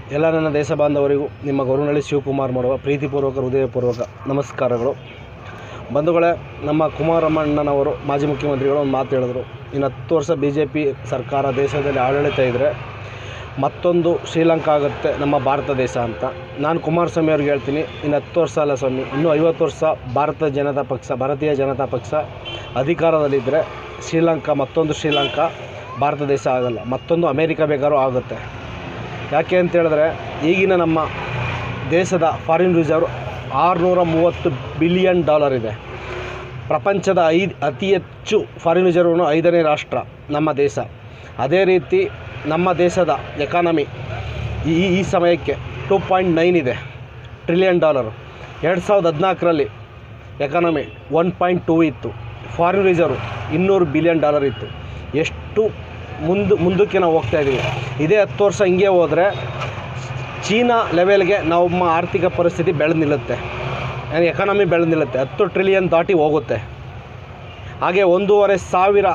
ಎಲ್ಲ ನನ್ನ ದೇಶ ಬಾಂಧವರಿಗೂ ನಿಮ್ಮ ಗೌರವನಹಳ್ಳಿ ಶಿವಕುಮಾರ್ ಮಾಡುವ ಪ್ರೀತಿಪೂರ್ವಕ ಹೃದಯಪೂರ್ವಕ ನಮಸ್ಕಾರಗಳು ಬಂಧುಗಳೇ ನಮ್ಮ ಕುಮಾರಣ್ಣನವರು ಮಾಜಿ ಮುಖ್ಯಮಂತ್ರಿಗಳು ಒಂದು ಮಾತು ಹೇಳಿದ್ರು ಇನ್ನು ಹತ್ತು ವರ್ಷ ಬಿ ಜೆ ಪಿ ಸರ್ಕಾರ ದೇಶದಲ್ಲಿ ಆಡಳಿತ ಇದ್ದರೆ ಮತ್ತೊಂದು ಶ್ರೀಲಂಕಾ ಆಗುತ್ತೆ ನಮ್ಮ ಭಾರತ ದೇಶ ಅಂತ ನಾನು ಕುಮಾರಸ್ವಾಮಿ ಅವ್ರಿಗೆ ಹೇಳ್ತೀನಿ ಇನ್ನು ಹತ್ತು ವರ್ಷ ಅಲ್ಲ ಸ್ವಾಮಿ ಇನ್ನೂ ಐವತ್ತು ವರ್ಷ ಭಾರತ ಜನತಾ ಪಕ್ಷ ಭಾರತೀಯ ಜನತಾ ಪಕ್ಷ ಅಧಿಕಾರದಲ್ಲಿದ್ದರೆ ಶ್ರೀಲಂಕಾ ಮತ್ತೊಂದು ಶ್ರೀಲಂಕಾ ಭಾರತ ದೇಶ ಆಗಲ್ಲ ಮತ್ತೊಂದು ಅಮೇರಿಕ ಬೇಕಾದ್ರೂ ಆಗುತ್ತೆ ಯಾಕೆ ಅಂತ ಹೇಳಿದ್ರೆ ಈಗಿನ ನಮ್ಮ ದೇಶದ ಫಾರಿನ್ ರಿಸರ್ವ್ ಆರುನೂರ ಮೂವತ್ತು ಬಿಲಿಯನ್ ಡಾಲರ್ ಇದೆ ಪ್ರಪಂಚದ ಐದು ಅತಿ ಹೆಚ್ಚು ಫಾರಿನ್ ರಿಸರ್ವ್ನು ಐದನೇ ರಾಷ್ಟ್ರ ನಮ್ಮ ದೇಶ ಅದೇ ರೀತಿ ನಮ್ಮ ದೇಶದ ಎಕಾನಮಿ ಈ ಈ ಸಮಯಕ್ಕೆ ಟೂ ಪಾಯಿಂಟ್ ನೈನ್ ಇದೆ ಟ್ರಿಲಿಯನ್ ಡಾಲರ್ ಎರಡು ಸಾವಿರದ ಹದಿನಾಲ್ಕರಲ್ಲಿ ಎಕಾನಮಿ ಒನ್ ಪಾಯಿಂಟ್ ಟೂ ಇತ್ತು ಫಾರಿನ್ ರಿಸರ್ವ್ ಇನ್ನೂರು ಬಿಲಿಯನ್ ಡಾಲರ್ ಇತ್ತು ಎಷ್ಟು ಮುಂದೆ ಮುಂದಕ್ಕೆ ನಾವು ಹೋಗ್ತಾ ಇದ್ದೀವಿ ಇದೇ ಹತ್ತು ವರ್ಷ ಹಿಂಗೆ ಹೋದರೆ ಚೀನಾ ಲೆವೆಲ್ಗೆ ನಮ್ಮ ಆರ್ಥಿಕ ಪರಿಸ್ಥಿತಿ ಬೆಳೆದು ನಿಲ್ಲುತ್ತೆ ಎಕಾನಮಿ ಬೆಳೆದು ನಿಲ್ಲುತ್ತೆ ಹತ್ತು ಟ್ರಿಲಿಯನ್ ದಾಟಿ ಹೋಗುತ್ತೆ ಹಾಗೆ ಒಂದೂವರೆ ಸಾವಿರ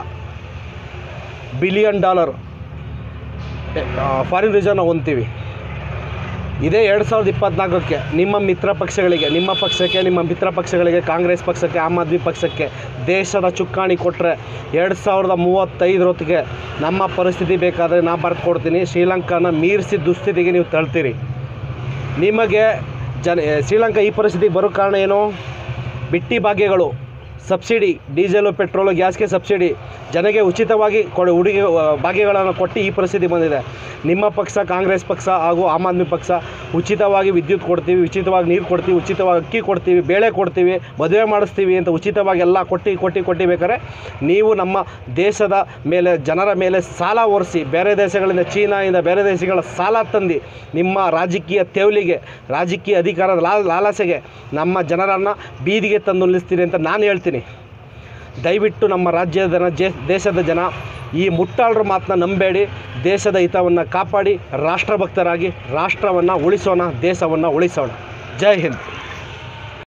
ಬಿಲಿಯನ್ ಡಾಲರ್ ಫಾರಿನ್ ರಿಸರ್ವ್ನ ಹೊಂದ್ತೀವಿ ಇದೇ ಎರಡು ಸಾವಿರದ ಇಪ್ಪತ್ನಾಲ್ಕಕ್ಕೆ ನಿಮ್ಮ ಮಿತ್ರ ಪಕ್ಷಗಳಿಗೆ ನಿಮ್ಮ ಪಕ್ಷಕ್ಕೆ ನಿಮ್ಮ ಮಿತ್ರ ಪಕ್ಷಗಳಿಗೆ ಕಾಂಗ್ರೆಸ್ ಪಕ್ಷಕ್ಕೆ ಆಮ್ ಆದ್ಮಿ ಪಕ್ಷಕ್ಕೆ ದೇಶದ ಚುಕ್ಕಾಣಿ ಕೊಟ್ಟರೆ ಎರಡು ಸಾವಿರದ ಮೂವತ್ತೈದರ ಹೊತ್ತಿಗೆ ನಮ್ಮ ಪರಿಸ್ಥಿತಿ ಬೇಕಾದರೆ ನಾ ಬರ್ದು ಕೊಡ್ತೀನಿ ಶ್ರೀಲಂಕಾನ ಮೀರಿಸಿ ದುಸ್ಥಿತಿಗೆ ನೀವು ತಳ್ತೀರಿ ನಿಮಗೆ ಜನ ಶ್ರೀಲಂಕಾ ಈ ಪರಿಸ್ಥಿತಿಗೆ ಬರೋ ಕಾರಣ ಏನು ಬಿಟ್ಟಿ ಭಾಗ್ಯಗಳು ಸಬ್ಸಿಡಿ ಡೀಸೆಲು ಪೆಟ್ರೋಲು ಗ್ಯಾಸ್ಗೆ ಸಬ್ಸಿಡಿ ಜನಗೆ ಉಚಿತವಾಗಿ ಕೊಡ ಉಡುಗೆ ಭಾಗ್ಯಗಳನ್ನು ಕೊಟ್ಟು ಈ ಪರಿಸ್ಥಿತಿ ಬಂದಿದೆ ನಿಮ್ಮ ಪಕ್ಷ ಕಾಂಗ್ರೆಸ್ ಪಕ್ಷ ಹಾಗೂ ಆಮ್ ಆದ್ಮಿ ಪಕ್ಷ ಉಚಿತವಾಗಿ ವಿದ್ಯುತ್ ಕೊಡ್ತೀವಿ ಉಚಿತವಾಗಿ ನೀರು ಕೊಡ್ತೀವಿ ಉಚಿತವಾಗಿ ಅಕ್ಕಿ ಕೊಡ್ತೀವಿ ಬೇಳೆ ಕೊಡ್ತೀವಿ ಮದುವೆ ಮಾಡಿಸ್ತೀವಿ ಅಂತ ಉಚಿತವಾಗಿ ಎಲ್ಲ ಕೊಟ್ಟು ಕೊಟ್ಟು ಕೊಟ್ಟು ಬೇಕಾದ್ರೆ ನೀವು ನಮ್ಮ ದೇಶದ ಮೇಲೆ ಜನರ ಮೇಲೆ ಸಾಲ ಹೊರಿಸಿ ಬೇರೆ ದೇಶಗಳಿಂದ ಚೀನಾದಿಂದ ಬೇರೆ ದೇಶಗಳ ಸಾಲ ತಂದು ನಿಮ್ಮ ರಾಜಕೀಯ ತೆವಲಿಗೆ ರಾಜಕೀಯ ಅಧಿಕಾರದ ಲಾ ಲಾಲಸೆಗೆ ನಮ್ಮ ಜನರನ್ನು ಬೀದಿಗೆ ತಂದು ನಿಲ್ಲಿಸ್ತೀರಿ ಅಂತ ನಾನು ಹೇಳ್ತೀನಿ ದಯವಿಟ್ಟು ನಮ್ಮ ರಾಜ್ಯದ ಜನ ಜೇ ದೇಶದ ಜನ ಈ ಮುಟ್ಟಾಳರ ಮಾತನ್ನ ನಂಬೇಡಿ ದೇಶದ ಹಿತವನ್ನು ಕಾಪಾಡಿ ರಾಷ್ಟ್ರಭಕ್ತರಾಗಿ ರಾಷ್ಟ್ರವನ್ನು ಉಳಿಸೋಣ ದೇಶವನ್ನು ಉಳಿಸೋಣ ಜೈ ಹಿಂದ್